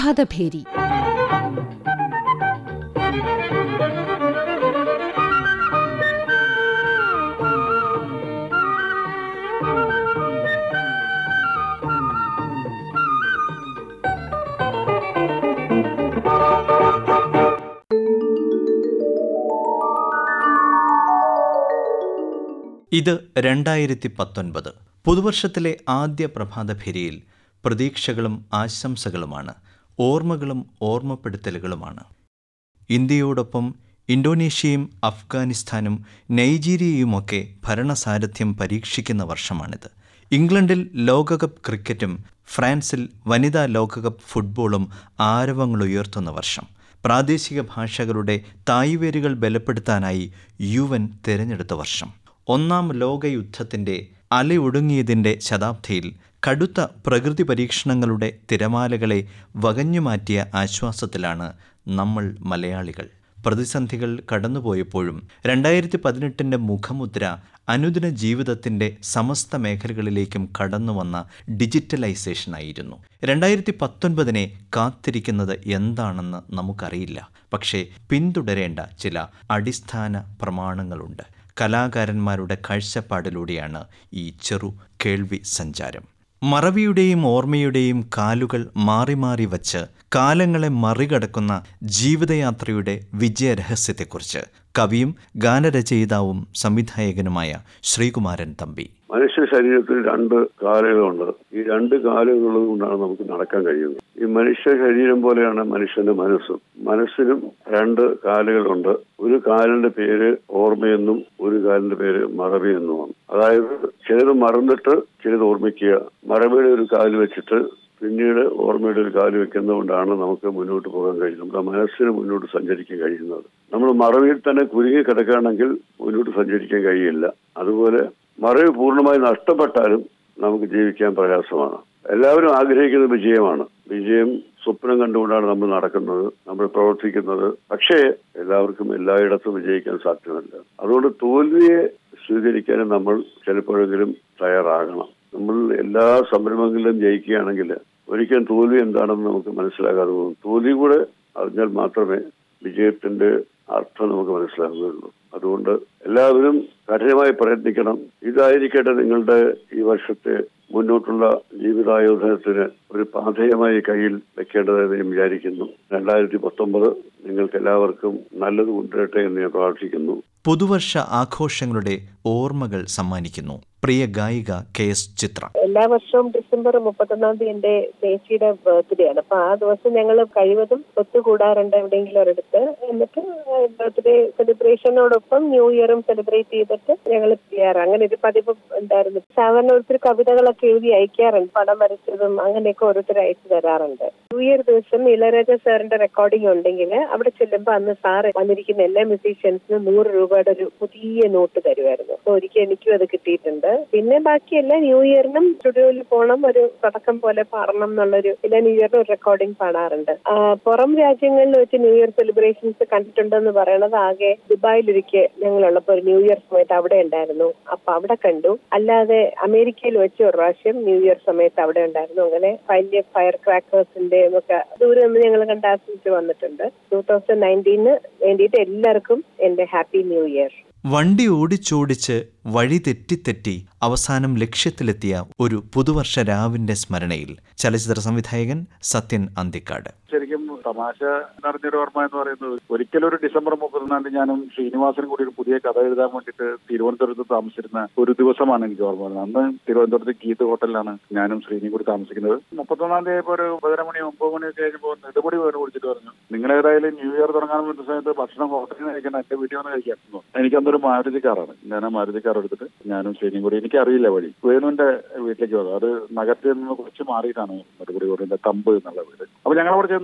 പ്രഭാതഭേരി ഇത് രണ്ടായിരത്തി പത്തൊൻപത് പുതുവർഷത്തിലെ ആദ്യ പ്രഭാതഭേരിയിൽ പ്രതീക്ഷകളും ആശംസകളുമാണ് ഓർമ്മകളും ഓർമ്മപ്പെടുത്തലുകളുമാണ് ഇന്ത്യയോടൊപ്പം ഇന്തോനേഷ്യയും അഫ്ഗാനിസ്ഥാനും നൈജീരിയയുമൊക്കെ ഭരണസാരഥ്യം പരീക്ഷിക്കുന്ന വർഷമാണിത് ഇംഗ്ലണ്ടിൽ ലോകകപ്പ് ക്രിക്കറ്റും ഫ്രാൻസിൽ വനിതാ ലോകകപ്പ് ഫുട്ബോളും ആരവങ്ങളുയർത്തുന്ന വർഷം പ്രാദേശിക ഭാഷകളുടെ തായ്വേരുകൾ ബലപ്പെടുത്താനായി യുവൻ തിരഞ്ഞെടുത്ത വർഷം ഒന്നാം ലോകയുദ്ധത്തിൻ്റെ അലയൊടുങ്ങിയതിൻ്റെ ശതാബ്ദിയിൽ കടുത്ത പ്രകൃതി പരീക്ഷണങ്ങളുടെ തിരമാലകളെ വകഞ്ഞുമാറ്റിയ ആശ്വാസത്തിലാണ് നമ്മൾ മലയാളികൾ പ്രതിസന്ധികൾ കടന്നുപോയപ്പോഴും രണ്ടായിരത്തി പതിനെട്ടിൻ്റെ മുഖമുദ്ര അനുദിന ജീവിതത്തിൻ്റെ സമസ്ത മേഖലകളിലേക്കും കടന്നുവന്ന ഡിജിറ്റലൈസേഷനായിരുന്നു രണ്ടായിരത്തി പത്തൊൻപതിനെ കാത്തിരിക്കുന്നത് എന്താണെന്ന് നമുക്കറിയില്ല പക്ഷേ പിന്തുടരേണ്ട ചില അടിസ്ഥാന പ്രമാണങ്ങളുണ്ട് കലാകാരന്മാരുടെ കാഴ്ചപ്പാടിലൂടെയാണ് ഈ ചെറു കേൾവി സഞ്ചാരം മറവിയുടെയും ഓർമ്മയുടെയും കാലുകൾ മാറി മാറി വച്ച് കാലങ്ങളെ മറികടക്കുന്ന ജീവിതയാത്രയുടെ വിജയരഹസ്യത്തെക്കുറിച്ച് കവിയും ഗാനരചയിതാവും സംവിധായകനുമായ ശ്രീകുമാരൻ തമ്പി മനുഷ്യ ശരീരത്തിൽ രണ്ട് കാലുകളുണ്ട് ഈ രണ്ട് കാലുകൾ കൊണ്ടാണ് നമുക്ക് നടക്കാൻ കഴിയുന്നത് ഈ മനുഷ്യ ശരീരം പോലെയാണ് മനുഷ്യന്റെ മനസ്സും മനസ്സിനും രണ്ട് കാലുകളുണ്ട് ഒരു കാലിന്റെ പേര് ഓർമ്മയെന്നും ഒരു കാലിന്റെ പേര് മറവി എന്നുമാണ് അതായത് ചിലത് മറന്നിട്ട് ചിലത് ഓർമ്മിക്കുക മറവിയുടെ ഒരു കാല് വെച്ചിട്ട് പിന്നീട് ഓർമ്മയുടെ ഒരു കാല് വെക്കുന്നതുകൊണ്ടാണ് നമുക്ക് മുന്നോട്ട് പോകാൻ കഴിയുന്നത് നമ്മുടെ മനസ്സിന് മുന്നോട്ട് സഞ്ചരിക്കാൻ കഴിയുന്നത് നമ്മൾ മറവിയിൽ തന്നെ കുരുങ്ങി കിടക്കുകയാണെങ്കിൽ മുന്നോട്ട് സഞ്ചരിക്കാൻ കഴിയില്ല അതുപോലെ മറവി പൂർണ്ണമായി നഷ്ടപ്പെട്ടാലും നമുക്ക് ജീവിക്കാൻ പ്രയാസമാണ് എല്ലാവരും ആഗ്രഹിക്കുന്ന വിജയമാണ് വിജയം സ്വപ്നം കണ്ടുകൊണ്ടാണ് നമ്മൾ നടക്കുന്നത് നമ്മൾ പ്രവർത്തിക്കുന്നത് പക്ഷേ എല്ലാവർക്കും എല്ലായിടത്തും വിജയിക്കാൻ സാധ്യമല്ല അതുകൊണ്ട് തോൽവിയെ സ്വീകരിക്കാനും നമ്മൾ ചിലപ്പോഴെങ്കിലും തയ്യാറാകണം നമ്മൾ എല്ലാ സംരംഭങ്ങളിലും ജയിക്കുകയാണെങ്കിൽ ഒരിക്കലും തോൽവി എന്താണെന്ന് നമുക്ക് മനസ്സിലാകാതെ പോകും തോൽവി കൂടെ അറിഞ്ഞാൽ മാത്രമേ വിജയത്തിന്റെ അർത്ഥം നമുക്ക് മനസ്സിലാകുകയുള്ളൂ അതുകൊണ്ട് എല്ലാവരും കഠിനമായി പ്രയത്നിക്കണം ഇതായിരിക്കട്ടെ നിങ്ങളുടെ ഈ വർഷത്തെ മുന്നോട്ടുള്ള ജീവിതായോധനത്തിന് ഒരു പാഥേയമായി കയ്യിൽ വെക്കേണ്ടതെന്ന് ഞാൻ വിചാരിക്കുന്നു രണ്ടായിരത്തി പത്തൊമ്പത് നിങ്ങൾക്ക് എല്ലാവർക്കും നല്ലത് കൊണ്ടുവരട്ടെ എന്ന് ഞാൻ പ്രാർത്ഥിക്കുന്നു പുതുവർഷ ആഘോഷങ്ങളുടെ ഓർമ്മകൾ സമ്മാനിക്കുന്നു പ്രിയ ഗായിക കെ എസ് ചിത്ര എല്ലാ വർഷവും ഡിസംബർ മുപ്പത്തൊന്നാം തീയതി എന്റെ ചേച്ചിയുടെ ബർത്ത്ഡേ ആണ് അപ്പൊ ആ ദിവസം ഞങ്ങൾ കഴിവതും ഒത്തുകൂടാറുണ്ട് എവിടെയെങ്കിലും ഒരിടത്ത് എന്നിട്ട് ബർത്ത്ഡേ സെലിബ്രേഷനോടൊപ്പം ന്യൂ ഇയറും സെലിബ്രേറ്റ് ചെയ്തിട്ട് ഞങ്ങൾ ചെയ്യാറ് അങ്ങനെ ഒരു പതിവ് ഉണ്ടായിരുന്നു സാധാരണ ഒത്തിരി കവിതകളൊക്കെ എഴുതി അയക്കാറുണ്ട് പടം വരച്ചതും അങ്ങനെയൊക്കെ ഓരോരുത്തർ അയച്ചു തരാറുണ്ട് ന്യൂ ഇയർ ദിവസം ഇളയരാജ സാറിന്റെ റെക്കോർഡിംഗ് ഉണ്ടെങ്കിൽ അവിടെ ചെല്ലുമ്പോൾ അന്ന് സാറ് വന്നിരിക്കുന്ന എല്ലാ മ്യൂസീഷ്യൻസിനും നൂറ് രൂപയുടെ ഒരു പുതിയ നോട്ട് തരുമായിരുന്നു അപ്പൊ ഒരിക്കൽ എനിക്കും അത് കിട്ടിയിട്ടുണ്ട് പിന്നെ ബാക്കിയെല്ലാം ന്യൂ ഇയറിനും സ്റ്റുഡിയോയിൽ പോകണം ഒരു തുടക്കം പോലെ പാടണം എന്നുള്ളൊരു എല്ലാ ന്യൂ ഇയറിനും ഒരു റെക്കോർഡിംഗ് പാടാറുണ്ട് ആ, പുറം രാജ്യങ്ങളിൽ വെച്ച് ന്യൂ ഇയർ സെലിബ്രേഷൻസ് കണ്ടിട്ടുണ്ടെന്ന് പറയണത് ആകെ ദുബായിലൊരിക്കൽ ഞങ്ങളുള്ളപ്പോൾ ഒരു ന്യൂ ഇയർ സമയത്ത് അവിടെ ഉണ്ടായിരുന്നു അപ്പൊ അവിടെ കണ്ടു അല്ലാതെ അമേരിക്കയിൽ വെച്ച് ഒരു പ്രാവശ്യം ന്യൂ ഇയർ സമയത്ത് അവിടെ ഉണ്ടായിരുന്നു അങ്ങനെ വലിയ ഫയർ ക്രാക്കേഴ്സിന്റെ ഒക്കെ ദൂരെ നിന്ന് ഞങ്ങൾ കണ്ട് ആസ്വദിച്ച് വന്നിട്ടുണ്ട് ടൂ തൗസൻഡ് നയൻറ്റീന് വേണ്ടിയിട്ട് എല്ലാവർക്കും എന്റെ ഹാപ്പി ന്യൂ ഇയർ വണ്ടി ഓടിച്ചോടിച്ച് വഴി തെറ്റിത്തെറ്റി അവസാനം ലക്ഷ്യത്തിലെത്തിയ ഒരു പുതുവർഷ രാവിന്റെ സ്മരണയിൽ ചലച്ചിത്ര സംവിധായകൻ സത്യൻ അന്തിക്കാട് ശരിക്കും തമാശ നിറഞ്ഞൊരു ഓർമ്മ എന്ന് പറയുന്നത് ഒരിക്കലും ഒരു ഡിസംബർ മുപ്പത്തൊന്നാം തീയതി ഞാനും ശ്രീനിവാസനും കൂടി ഒരു പുതിയ കഥ എഴുതാൻ വേണ്ടിയിട്ട് തിരുവനന്തപുരത്ത് താമസിച്ചിരുന്ന ഒരു ദിവസമാണ് എനിക്ക് ഓർമ്മ വരുന്നത് അന്ന് തിരുവനന്തപുരത്ത് ഗീത് ഹോട്ടലിലാണ് ഞാനും ശ്രീനിയും കൂടി താമസിക്കുന്നത് മുപ്പത്തൊന്നാം തീയതി ഇപ്പോൾ ഒരു ഒമ്പതര മണി ഒമ്പത് മണിയൊക്കെ കഴിഞ്ഞപ്പോൾ നെടുമുടി വേറെ വിളിച്ചിട്ട് പറഞ്ഞു നിങ്ങൾ ഏതായാലും ന്യൂ ഇയർ തുടങ്ങാൻ പറ്റുന്ന സമയത്ത് ഭക്ഷണം ഹോട്ടലിൽ നിന്ന് കഴിക്കണം എന്റെ വീട്ടിൽ വന്ന് കഴിക്കാൻ എന്ന് പറഞ്ഞു. എനിക്കന്നൊരു മാരുതി കാറാണ് ഞാൻ ആ മാരുതി കാർ എടുത്തിട്ട് ഞാനും ശ്രീനിയും കൂടി എനിക്ക് അറിയില്ല വഴി വേണുവിന്റെ വീട്ടിലേക്ക് വന്നു അത് നഗരത്തിൽ നിന്ന് കുറച്ച് മാറിയിട്ടാണ് നെടുമുടി വീടിന്റെ തമ്പ് എന്നുള്ള വീട് അപ്പൊ ഞങ്ങൾ അവിടെ ചെന്നു വലിയ സന്തോഷം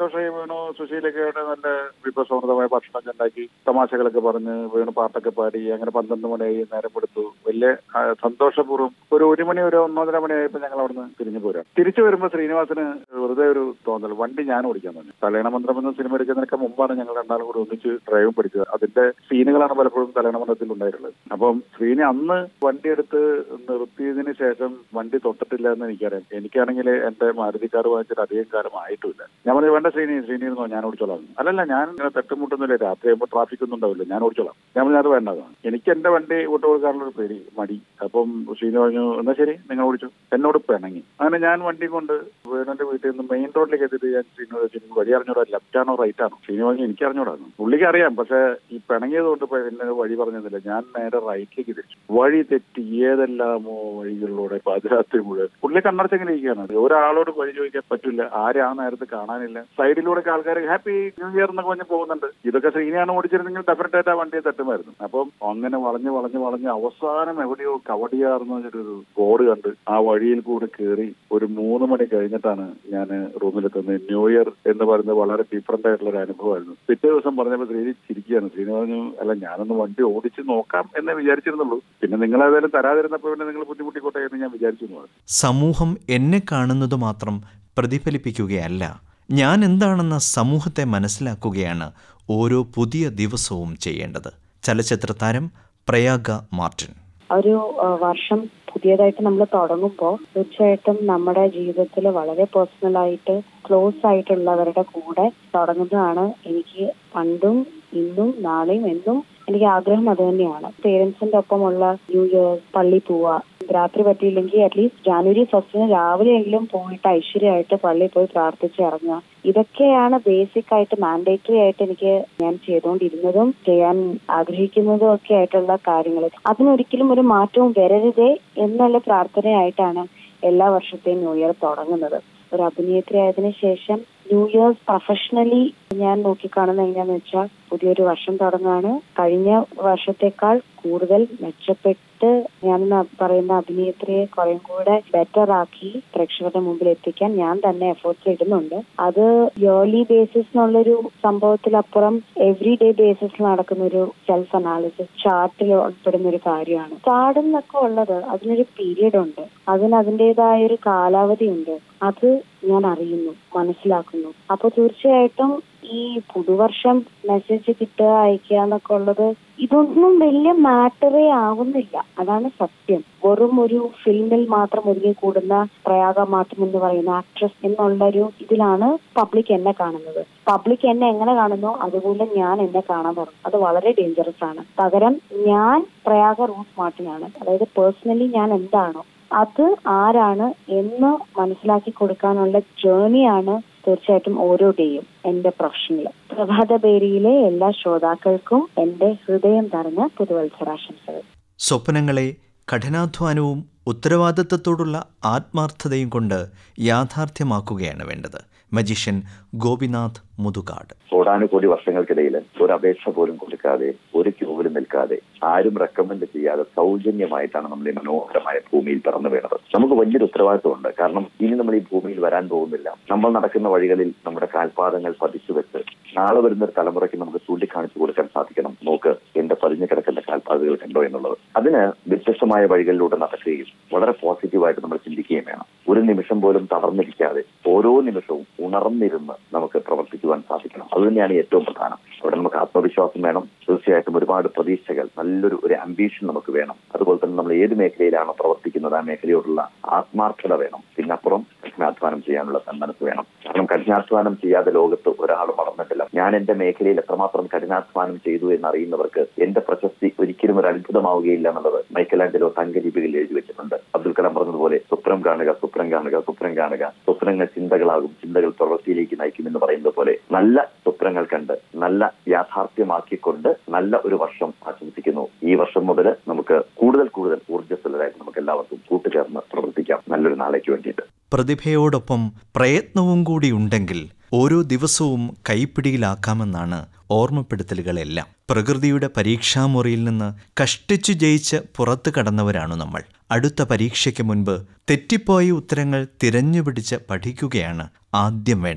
സന്തോഷമായി വേണു സുശീലൊക്കെ ആയിട്ട് നല്ല വിഭവസമൃദ്ധമായ ഭക്ഷണമൊക്കെ ഉണ്ടാക്കി തമാശകളൊക്കെ പറഞ്ഞ് വേണു പാട്ടൊക്കെ പാടി അങ്ങനെ പന്ത്രണ്ട് മണിയായി നേരം കൊടുത്തു വലിയ ആ, സന്തോഷപൂർവ്വം ഒരു ഒരു മണി ഒരു ഒന്നൊന്നര മണിയായപ്പോൾ ഞങ്ങൾ അവിടുന്ന് തിരിഞ്ഞു പോരാം തിരിച്ചു വരുമ്പോൾ ശ്രീനിവാസന് വെറുതെ ഒരു തോന്നൽ വണ്ടി ഞാൻ ഓടിക്കാൻ തന്നെ തലയണ മന്ത്രം എന്ന സിനിമ എടുക്കുന്നതിനൊക്കെ മുമ്പാണ് ഞങ്ങൾ രണ്ടാളും കൂടി ഒന്നിച്ച് ഡ്രൈവും പഠിച്ചത് അതിന്റെ സീനുകളാണ് പലപ്പോഴും തലയണ മന്ത്രത്തിൽ ഉണ്ടായിട്ടുള്ളത് അപ്പം ശ്രീനി അന്ന് വണ്ടി എടുത്ത് നിർത്തിയതിന് ശേഷം വണ്ടി തൊട്ടിട്ടില്ല എന്ന് എനിക്കറിയാം എനിക്കാണെങ്കിൽ എന്റെ മാരുതി കാർ വാങ്ങിച്ചിട്ട് അധികം കാലം ആയിട്ടുമില്ല ഞാൻ പറഞ്ഞു വേണ്ട ശ്രീനി ശ്രീനി ഇരുന്നോ ഞാൻ ഓടിച്ചോളാം അല്ലല്ല ഞാൻ ഇങ്ങനെ തട്ടുമുട്ടുന്നില്ല രാത്രി ആകുമ്പോൾ ട്രാഫിക് ഒന്നും ഉണ്ടാവില്ല ഞാൻ ഓടിച്ചോളാം ഞാൻ പറഞ്ഞു അത് വേണ്ട എനിക്ക് എന്റെ വണ്ടി വിട്ടു കൊടുക്കാനുള്ള ഒരു പേടി മടി അപ്പം ശ്രീനി പറഞ്ഞു എന്നാ ശരി നിങ്ങൾ ഓടിച്ചു എന്നോട് പിണങ്ങി അങ്ങനെ ഞാൻ വണ്ടി കൊണ്ട് വേണുവിന്റെ വീട്ടിൽ നിന്ന് മെയിൻ റോഡിലേക്ക് എത്തിയിട്ട് ഞാൻ ശ്രീനോട് ചോദിച്ചു "നിങ്ങൾക്ക് വഴി അറിഞ്ഞൂടാ ലെഫ്റ്റ് ആണോ റൈറ്റ് ആണോ ശ്രീനി പറഞ്ഞു എനിക്ക് അറിഞ്ഞൂടാന്നു പുള്ളിക്ക് അറിയാം പക്ഷെ ഈ പിണങ്ങിയത് കൊണ്ട് ഇപ്പൊ എന്നെ വഴി പറഞ്ഞതില്ല ഞാൻ നേരെ റൈറ്റിലേക്ക് തിരിച്ചു വഴി തെറ്റി ഏതെല്ലാമോ വഴികളിലൂടെ പാതിരാത്രി മുഴുവൻ പുള്ളി കണ്ണടച്ചെങ്ങനെ ഇരിക്കുകയാണ് ഒരാളോട് വഴി ചോദിക്കാൻ പറ്റില്ല ആരെ ആ നേരത്ത് കാണാനില്ല സൈഡിലൂടെ ആൾക്കാർ ഹാപ്പി ന്യൂ ഇയർ എന്നൊക്കെ പറഞ്ഞ് പോകുന്നുണ്ട് ഇതൊക്കെ ശ്രീനിയാണ് ഓടിച്ചിരുന്നെങ്കിൽ ഡെഫിനറ്റ് ആയിട്ട് ആ വണ്ടിയെ തട്ടുമായിരുന്നു അപ്പം അങ്ങനെ വളഞ്ഞ് വളഞ്ഞ് വളഞ്ഞ് അവസാനം എവിടെയോ കവടിയാർന്ന് പറഞ്ഞിട്ടൊരു ബോർഡ് കണ്ട് ആ വഴിയിൽ കൂടെ കയറി ഒരു മൂന്ന് മണി കഴിഞ്ഞിട്ടാണ് ഞാൻ റൂമിലെത്തുന്നത് ന്യൂ ഇയർ എന്ന് പറയുന്നത് വളരെ ഡിഫറെന്റ് ആയിട്ടുള്ള ഒരു അനുഭവമായിരുന്നു പിറ്റേ ദിവസം പറഞ്ഞപ്പോൾ ശ്രീനി ചിരിക്കുകയാണ് ശ്രീനി പറഞ്ഞു അല്ല ഞാനൊന്ന് വണ്ടി ഓടിച്ച് നോക്കാം എന്നേ വിചാരിച്ചിരുന്നുള്ളൂ പിന്നെ നിങ്ങൾ ഏതായാലും തരാതിരുന്നപ്പോൾ പിന്നെ നിങ്ങൾ ബുദ്ധിമുട്ടിക്കോട്ടെ എന്ന് ഞാൻ വിചാരിച്ചു എന്ന് പറഞ്ഞു സമൂഹം എന്നെ കാണുന്നത് മാത്രം പ്രതിഫലിപ്പിക്കുകയല്ല ഞാൻ എന്താണെന്ന സമൂഹത്തെ മനസ്സിലാക്കുകയാണ് ഓരോ പുതിയ ദിവസവും ചെയ്യേണ്ടത് ചലച്ചിത്ര താരം പ്രയാഗ മാർട്ടിൻ ഒരു ആ, വർഷം പുതിയതായിട്ട് നമ്മൾ തുടങ്ങുമ്പോൾ തീർച്ചയായിട്ടും നമ്മുടെ ജീവിതത്തിൽ വളരെ പേഴ്സണൽ ആയിട്ട് ക്ലോസ് ആയിട്ടുള്ളവരുടെ കൂടെ തുടങ്ങുന്നതാണ് എനിക്ക് പണ്ടും ഇന്നും നാളെയും എന്നും എനിക്ക് ആഗ്രഹം അത് തന്നെയാണ് പേരൻസിന്റെ ഒപ്പമുള്ള ന്യൂ ഇയർ പള്ളി പോവുക രാത്രി പറ്റിയില്ലെങ്കിൽ അറ്റ്ലീസ്റ്റ് ജാനുവരി ഫസ്റ്റിന് രാവിലെയെങ്കിലും പോയിട്ട് ഐശ്വര്യമായിട്ട് പള്ളിയിൽ പോയി പ്രാർത്ഥിച്ച് ഇറങ്ങുക ഇതൊക്കെയാണ് ബേസിക് ആയിട്ട് മാൻഡേറ്ററി ആയിട്ട് എനിക്ക് ഞാൻ ചെയ്തുകൊണ്ടിരുന്നതും ചെയ്യാൻ ആഗ്രഹിക്കുന്നതും ഒക്കെ ആയിട്ടുള്ള കാര്യങ്ങൾ അതിനൊരിക്കലും ഒരു മാറ്റവും വരരുതേ എന്നുള്ള പ്രാർത്ഥനയായിട്ടാണ് എല്ലാ വർഷത്തെയും ന്യൂ ഇയർ തുടങ്ങുന്നത് ഒരു അഭിനേത്രി ആയതിനു ശേഷം ന്യൂ ഇയേഴ്സ് പ്രൊഫഷണലി ഞാൻ നോക്കിക്കാണുന്ന എങ്ങനെയാന്ന് വെച്ചാൽ പുതിയൊരു വർഷം തുടങ്ങാണ് കഴിഞ്ഞ വർഷത്തെക്കാൾ കൂടുതൽ മെച്ചപ്പെട്ട് ഞാൻ ഇന്ന് പറയുന്ന അഭിനേത്രിയെ കുറേം കൂടെ ബെറ്റർ ആക്കി പ്രേക്ഷകരുടെ മുമ്പിൽ എത്തിക്കാൻ ഞാൻ തന്നെ എഫേർട്സ് ഇടുന്നുണ്ട് അത് ഇയർലി ബേസിസ് എന്നുള്ളൊരു സംഭവത്തിലപ്പുറം എവറി ഡേ ബേസിസിൽ നടക്കുന്ന ഒരു സെൽഫ് അനാലിസിസ് ചാർട്ടിൽ ഉൾപ്പെടുന്ന ഒരു കാര്യമാണ് ചാർഡ് എന്നൊക്കെ ഉള്ളത് അതിനൊരു പീരീഡ് ഉണ്ട് അതിന് അതിൻ്റെതായ ഒരു കാലാവധി ഉണ്ട് അത് ഞാൻ അറിയുന്നു മനസ്സിലാക്കുന്നു അപ്പൊ തീർച്ചയായിട്ടും ഈ പുതുവർഷം മെസ്സേജ് കിട്ടുക അയക്കുക എന്നൊക്കെ ഉള്ളത് ഇതൊന്നും വലിയ മാറ്ററേ ആവുന്നില്ല അതാണ് സത്യം വെറും ഒരു ഫിലിമിൽ മാത്രം ഒതുങ്ങി കൂടുന്ന പ്രയാഗ മാത്രം എന്ന് പറയുന്ന ആക്ട്രസ് എന്നുള്ളൊരു ഇതിലാണ് പബ്ലിക് എന്നെ കാണുന്നത് പബ്ലിക് എന്നെ എങ്ങനെ കാണുന്നു അതുപോലെ ഞാൻ എന്നെ കാണാൻ തുടങ്ങും അത് വളരെ ഡേഞ്ചറസ് ആണ് പകരം ഞാൻ പ്രയാഗ റൂസ് മാർട്ടിനാണ് അതായത് പേഴ്സണലി ഞാൻ എന്താണോ അത് ആരാണ് എന്ന് മനസ്സിലാക്കി കൊടുക്കാനുള്ള ജേർണിയാണ് തീർച്ചയായിട്ടും ഓരോ ഡേയും എന്റെ പ്രൊഫഷനിൽ പ്രഭാത ബേരിയിലെ എല്ലാ ശ്രോതാക്കൾക്കും എന്റെ ഹൃദയം നിറഞ്ഞ പുതുവത്സരാശംസകൾ സ്വപ്നങ്ങളെ കഠിനാധ്വാനവും ഉത്തരവാദിത്തത്തോടുള്ള ആത്മാർത്ഥതയും കൊണ്ട് യാഥാർത്ഥ്യമാക്കുകയാണ് വേണ്ടത് മജീഷ്യൻ ഗോപിനാഥ് മുതുകാട് കോടാനുകോടി വർഷങ്ങൾക്കിടയിൽ ഒരു അപേക്ഷ പോലും കൊടുക്കാതെ ഒരു ക്യൂവിൽ നിൽക്കാതെ ആരും റെക്കമെൻഡ് ചെയ്യാതെ സൗജന്യമായിട്ടാണ് നമ്മൾ ഈ മനോഹരമായ ഭൂമിയിൽ പിറന്നു വീണത് നമുക്ക് വലിയൊരു ഉത്തരവാദിത്വമുണ്ട് കാരണം ഇനി നമ്മൾ ഈ ഭൂമിയിൽ വരാൻ പോകുന്നില്ല നമ്മൾ നടക്കുന്ന വഴികളിൽ നമ്മുടെ കാൽപാദങ്ങൾ പതിച്ചു വെച്ച് നാളെ വരുന്ന ഒരു തലമുറയ്ക്ക് നമുക്ക് ചൂണ്ടിക്കാണിച്ചു കൊടുക്കാൻ സാധിക്കണം നോക്ക് എന്റെ പതിഞ്ഞു കിടക്കുന്ന കാൽപാതകൾ കണ്ടോ എന്നുള്ളത് അതിന് വ്യത്യസ്തമായ വഴികളിലൂടെ നടക്കുകയും വളരെ പോസിറ്റീവായിട്ട് നമ്മൾ ചിന്തിക്കുകയും വേണം ഒരു നിമിഷം പോലും തളർന്നിരിക്കാതെ ഓരോ നിമിഷവും ഉണർന്നിരുന്ന് നമുക്ക് പ്രവർത്തിക്കുവാൻ സാധിക്കണം അത് തന്നെയാണ് ഏറ്റവും പ്രധാനം അവിടെ നമുക്ക് ആത്മവിശ്വാസം വേണം തീർച്ചയായിട്ടും ഒരുപാട് പ്രതീക്ഷകൾ നല്ലൊരു ഒരു അംബീഷൻ നമുക്ക് വേണം അതുപോലെ തന്നെ നമ്മൾ ഏത് മേഖലയിലാണോ പ്രവർത്തിക്കുന്നത് ആ മേഖലയോടുള്ള ആത്മാർത്ഥത വേണം പിന്നപ്പുറം കഠിനാധ്വാനം ചെയ്യാനുള്ള മനസ്സ് വേണം കാരണം കഠിനാധ്വാനം ചെയ്യാതെ ലോകത്ത് ഒരാൾ വളർന്നിട്ടില്ല ഞാൻ എന്റെ മേഖലയിൽ എത്രമാത്രം കഠിനാധ്വാനം ചെയ്തു എന്നറിയുന്നവർക്ക് എന്റെ പ്രശസ്തി ഒരിക്കലും ഒരു അത്ഭുതമാവുകയില്ല എന്നുള്ളത് മൈക്കലാഞ്ചലോ തങ്കലിപികളിൽ എഴുതി വെച്ചിട്ടുണ്ട് അബ്ദുൽ കലാം പറഞ്ഞതുപോലെ സ്വപ്നം കാണുക സ്വപ്നം കാണുക സ്വപ്നം കാണുക സ്വപ്നങ്ങൾ ചിന്തകളാകും ചിന്തകൾ പ്രവൃത്തിയിലേക്ക് നയിക്കും എന്ന് പറയുന്നത് പോലെ നല്ല സ്വപ്നങ്ങൾ കണ്ട് നല്ല യാഥാർത്ഥ്യമാക്കിക്കൊണ്ട് നല്ല ഒരു വർഷം ആശംസിക്കുന്നു ഈ വർഷം മുതൽ നമുക്ക് കൂടുതൽ കൂടുതൽ ഊർജ്ജസ്വലരായിട്ട് നമുക്ക് എല്ലാവർക്കും കൂട്ടുചേർന്ന് പ്രവർത്തിക്കാം നല്ലൊരു നാളേക്ക് വേണ്ടിയിട്ട് പ്രതിഭയോടൊപ്പം പ്രയത്നവും കൂടി ഉണ്ടെങ്കിൽ ഓരോ ദിവസവും കൈപ്പിടിയിലാക്കാമെന്നാണ് ഓർമ്മപ്പെടുത്തലുകളെല്ലാം പ്രകൃതിയുടെ പരീക്ഷാമുറിയിൽ നിന്ന് കഷ്ടിച്ചു ജയിച്ച് പുറത്തു കടന്നവരാണു നമ്മൾ അടുത്ത പരീക്ഷയ്ക്ക് മുൻപ് തെറ്റിപ്പോയ ഉത്തരങ്ങൾ തിരഞ്ഞുപിടിച്ച് പഠിക്കുകയാണ് ആദ്യം വേണ്ടത്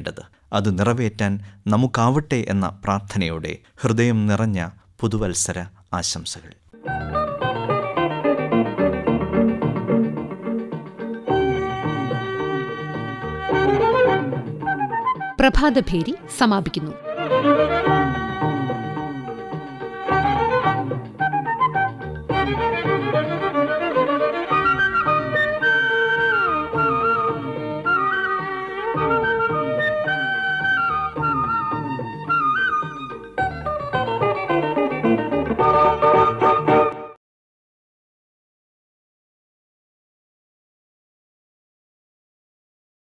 അത് നിറവേറ്റാൻ നമുക്കാവട്ടെ എന്ന പ്രാർത്ഥനയോടെ ഹൃദയം നിറഞ്ഞ പുതുവത്സര ആശംസകൾ പ്രഭാതഭേരി സമാപിക്കുന്നു